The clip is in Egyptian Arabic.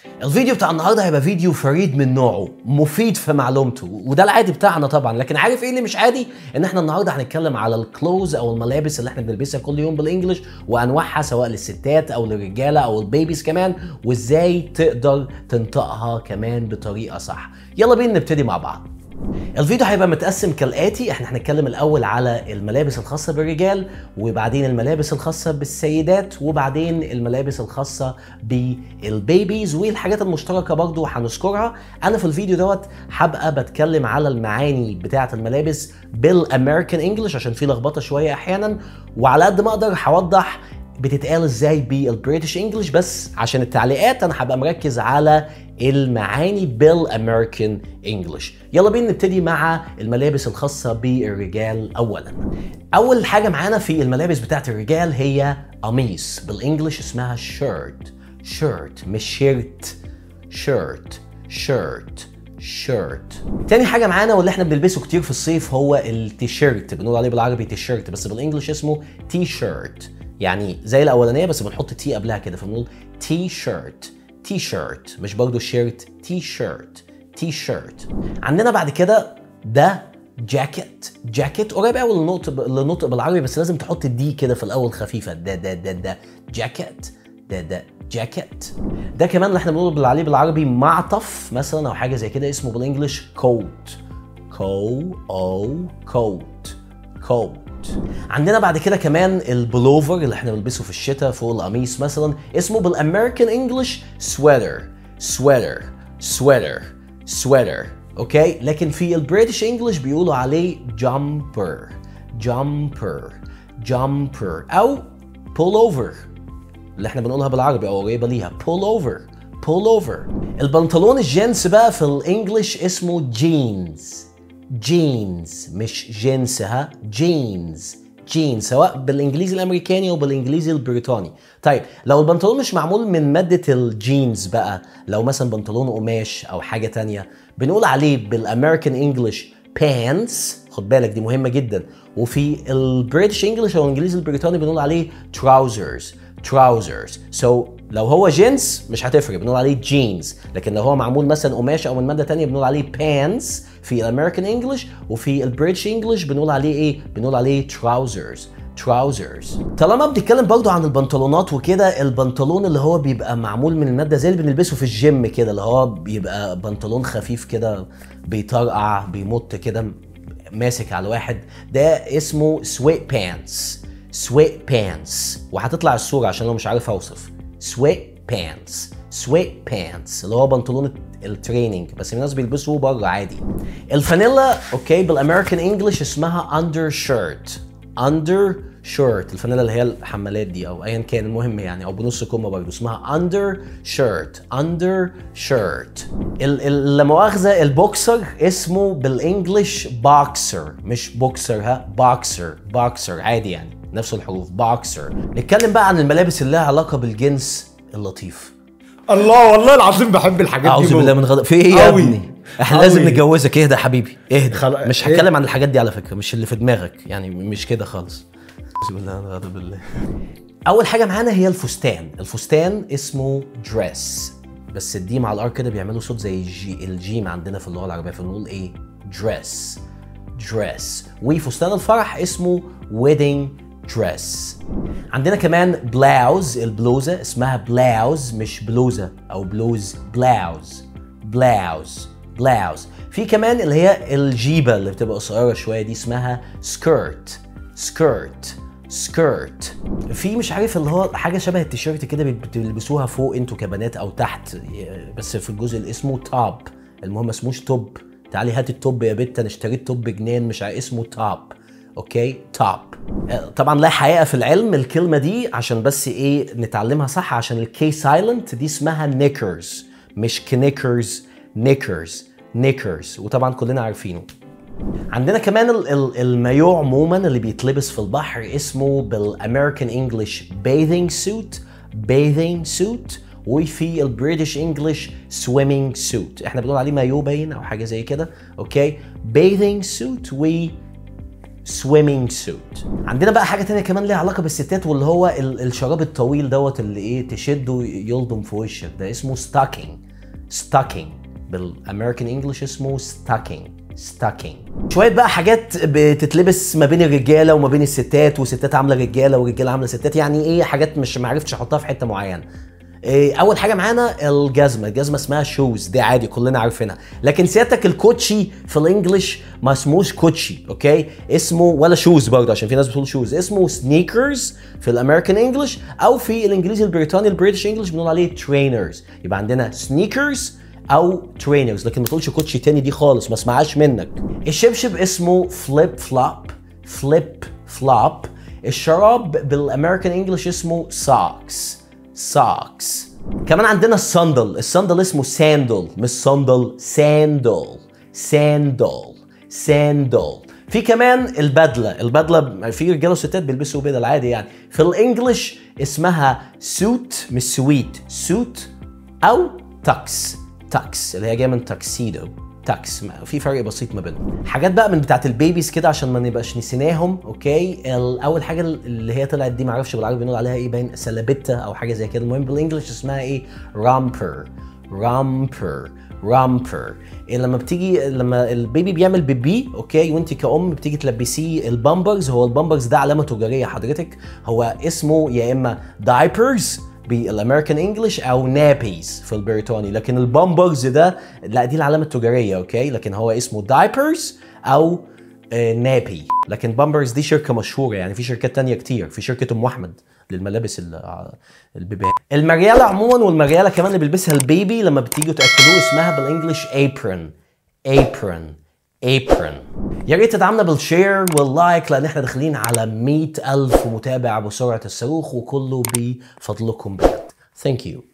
الفيديو بتاع النهارده هيبقى فيديو فريد من نوعه مفيد في معلومته وده العادي بتاعنا طبعا لكن عارف ايه اللي مش عادي ان احنا النهارده هنتكلم على الكلوز او الملابس اللي احنا بنلبسها كل يوم بالانجلش وانواعها سواء للستات او للرجاله او البيبيز كمان وازاي تقدر تنطقها كمان بطريقه صح يلا بينا نبتدي مع بعض الفيديو هيبقى متقسم كالاتي احنا هنتكلم الاول على الملابس الخاصه بالرجال وبعدين الملابس الخاصه بالسيدات وبعدين الملابس الخاصه بالبيبيز والحاجات المشتركه برضو هنذكرها انا في الفيديو دوت هبقى بتكلم على المعاني بتاعه الملابس بالامريكان انجلش عشان في لخبطه شويه احيانا وعلى قد ما اقدر هوضح بتتقال ازاي بالبريتش انجلش بس عشان التعليقات انا هبقى مركز على المعاني بالامريكان انجلش يلا بينا نبتدي مع الملابس الخاصه بالرجال اولا اول حاجه معانا في الملابس بتاعت الرجال هي قميص بالانجلش اسمها شيرت شيرت مش شيرت شيرت شيرت شيرت تاني حاجه معانا واللي احنا بنلبسه كتير في الصيف هو التيشيرت بنقول عليه بالعربي تيشيرت بس بالانجلش اسمه تي شيرت يعني زي الاولانيه بس بنحط تي قبلها كده فبنقول تي شيرت تي شيرت مش برضه شيرت تي شيرت تي شيرت عندنا بعد كده ده جاكيت جاكيت قريب قوي للنطق للنطق بالعربي بس لازم تحط الدي كده في الاول خفيفه ده ده ده ده جاكيت ده ده جاكيت ده كمان اللي احنا بنقول عليه بالعربي معطف مثلا او حاجه زي كده اسمه بالانجلش كوت كو او كوت كوت عندنا بعد كده كمان البلوفر اللي احنا بنلبسه في الشتاء فوق القميص مثلا اسمه بالامريكان انجلش سويتر سويتر سويتر سويتر اوكي لكن في البريتش انجلش بيقولوا عليه جامبر جامبر جامبر او بول اوفر اللي احنا بنقولها بالعربي او قريبه ليها بول اوفر بول اوفر البنطلون الجينز بقى في الانجليش اسمه جينز جينز مش جنس ها جينز جينز سواء بالانجليزي الامريكاني او بالانجليزي البريطاني طيب لو البنطلون مش معمول من ماده الجينز بقى لو مثلا بنطلون قماش او حاجه تانية بنقول عليه بالامريكان انجلش بانس خد بالك دي مهمه جدا وفي البريتش انجلش او الانجليزي البريطاني بنقول عليه تراوزرز تراوزرز سو so, لو هو جينز مش هتفرق بنقول عليه جينز لكن لو هو معمول مثلا قماش او من ماده تانية بنقول عليه بانس في الامريكان انجلش وفي البريتش انجلش بنقول عليه ايه بنقول عليه تراوزرز تراوزرز طالما بنتكلم برضه عن البنطلونات وكده البنطلون اللي هو بيبقى معمول من الماده زي اللي بنلبسه في الجيم كده اللي هو بيبقى بنطلون خفيف كده بيطرقع بيمط كده ماسك على واحد ده اسمه سويت بانس سويت بانس وهتطلع الصوره عشان لو مش عارف اوصف سويت بانس سويت بانس اللي هو بنطلون التريننج بس الناس بيلبسوه بره عادي الفانيلا اوكي بالامريكان انجلش اسمها اندر شيرت اندر شيرت الفانيلا اللي هي الحمالات دي او ايا كان المهم يعني او بنص كمه برضه اسمها اندر شيرت اندر شيرت لا مؤاخذه البوكسر اسمه بالانجلش بوكسر مش بوكسر ها بوكسر بوكسر عادي يعني نفس الحروف بوكسر نتكلم بقى عن الملابس اللي لها علاقه بالجنس اللطيف الله والله العظيم بحب الحاجات دي اعوذ بالله من غضب في ايه يا ابني احنا أوي. لازم نتجوزك اهدى يا حبيبي اهدى خل- مش إيه؟ هتكلم عن الحاجات دي على فكره مش اللي في دماغك يعني مش كده خالص اعوذ بالله من غضب الله اول حاجه معانا هي الفستان الفستان اسمه دريس بس الدي مع الار كده بيعملوا صوت زي الجي الجيم عندنا في اللغه العربيه فنقول ايه دريس دريس وفستان الفرح اسمه ويدنج دريس عندنا كمان بلاوز البلوزه اسمها بلاوز مش بلوزه او بلوز بلاوز بلاوز بلاوز في كمان اللي هي الجيبه اللي بتبقى قصيره شويه دي اسمها سكيرت سكيرت سكيرت في مش عارف اللي هو حاجه شبه التيشيرت كده بتلبسوها فوق انتوا كبنات او تحت بس في الجزء اللي اسمه توب المهم ما اسموش توب تعالي هات التوب يا بت انا اشتريت توب جنان مش عارف اسمه توب اوكي توب طبعا لا حقيقه في العلم الكلمه دي عشان بس ايه نتعلمها صح عشان الكي سايلنت دي اسمها نيكرز مش كنيكرز نيكرز نيكرز وطبعا كلنا عارفينه عندنا كمان ال- ال- المايو عموما اللي بيتلبس في البحر اسمه بالامريكان انجلش bathing suit bathing suit وفي البريتش انجلش swimming suit احنا بنقول عليه مايو باين او حاجه زي كده اوكي bathing suit و swimming suit عندنا بقى حاجه تانية كمان ليها علاقه بالستات واللي هو ال- الشراب الطويل دوت اللي ايه تشده يلضم في وشك ده اسمه stocking stocking بالامريكان انجلش اسمه stocking stocking شويه بقى حاجات بتتلبس ما بين الرجاله وما بين الستات وستات عامله رجاله ورجاله عامله ستات يعني ايه حاجات مش ما عرفتش احطها في حته معينه إيه، اول حاجه معانا الجزمه الجزمه اسمها شوز دي عادي كلنا عارفينها لكن سيادتك الكوتشي في الانجليش ما اسموش كوتشي اوكي اسمه ولا شوز برضه عشان في ناس بتقول شوز اسمه سنيكرز في الامريكان انجلش او في الانجليزي البريطاني البريتش انجلش بنقول عليه ترينرز يبقى عندنا سنيكرز او ترينرز لكن ما تقولش كوتشي تاني دي خالص ما اسمعهاش منك الشبشب اسمه فليب فلوب فليب فلوب الشراب بالامريكان انجلش اسمه سوكس socks كمان عندنا الصندل الصندل اسمه ساندل مش صندل ساندل ساندل ساندل في كمان البدله البدله في رجاله وستات بيلبسوا بدل عادي يعني في الانجليش اسمها سوت مش سويت سوت او تاكس تاكس اللي هي جايه من تاكسيدو تاكس ما- في فرق بسيط ما بينهم حاجات بقى من بتاعت البيبيز كده عشان ما نبقاش نسيناهم اوكي ال- اول حاجه اللي هي طلعت دي معرفش بالعربي بنقول عليها ايه باين سلابيتا او حاجه زي كده المهم بالانجلش اسمها ايه رامبر رامبر رامبر إيه لما بتيجي لما البيبي بيعمل بيبي اوكي وانت كأم بتيجي تلبسيه البامبرز هو البامبرز ده علامه تجاريه حضرتك هو اسمه يا اما دايبرز بالامريكان انجلش او نابيز في البريطاني لكن البامبرز ده لا دي العلامه التجاريه اوكي لكن هو اسمه دايبرز او آه، نابي لكن بامبرز دي شركه مشهوره يعني في شركات تانية كتير في شركه ام احمد للملابس ال- البيبيات المرياله عموما والمرياله كمان اللي بيلبسها البيبي لما بتيجوا تاكلوه اسمها بالانجلش apron apron apron يا ريت تدعمنا بالشير واللايك لان احنا داخلين على 100 الف متابع بسرعه الصاروخ وكله بفضلكم بجد ثانك يو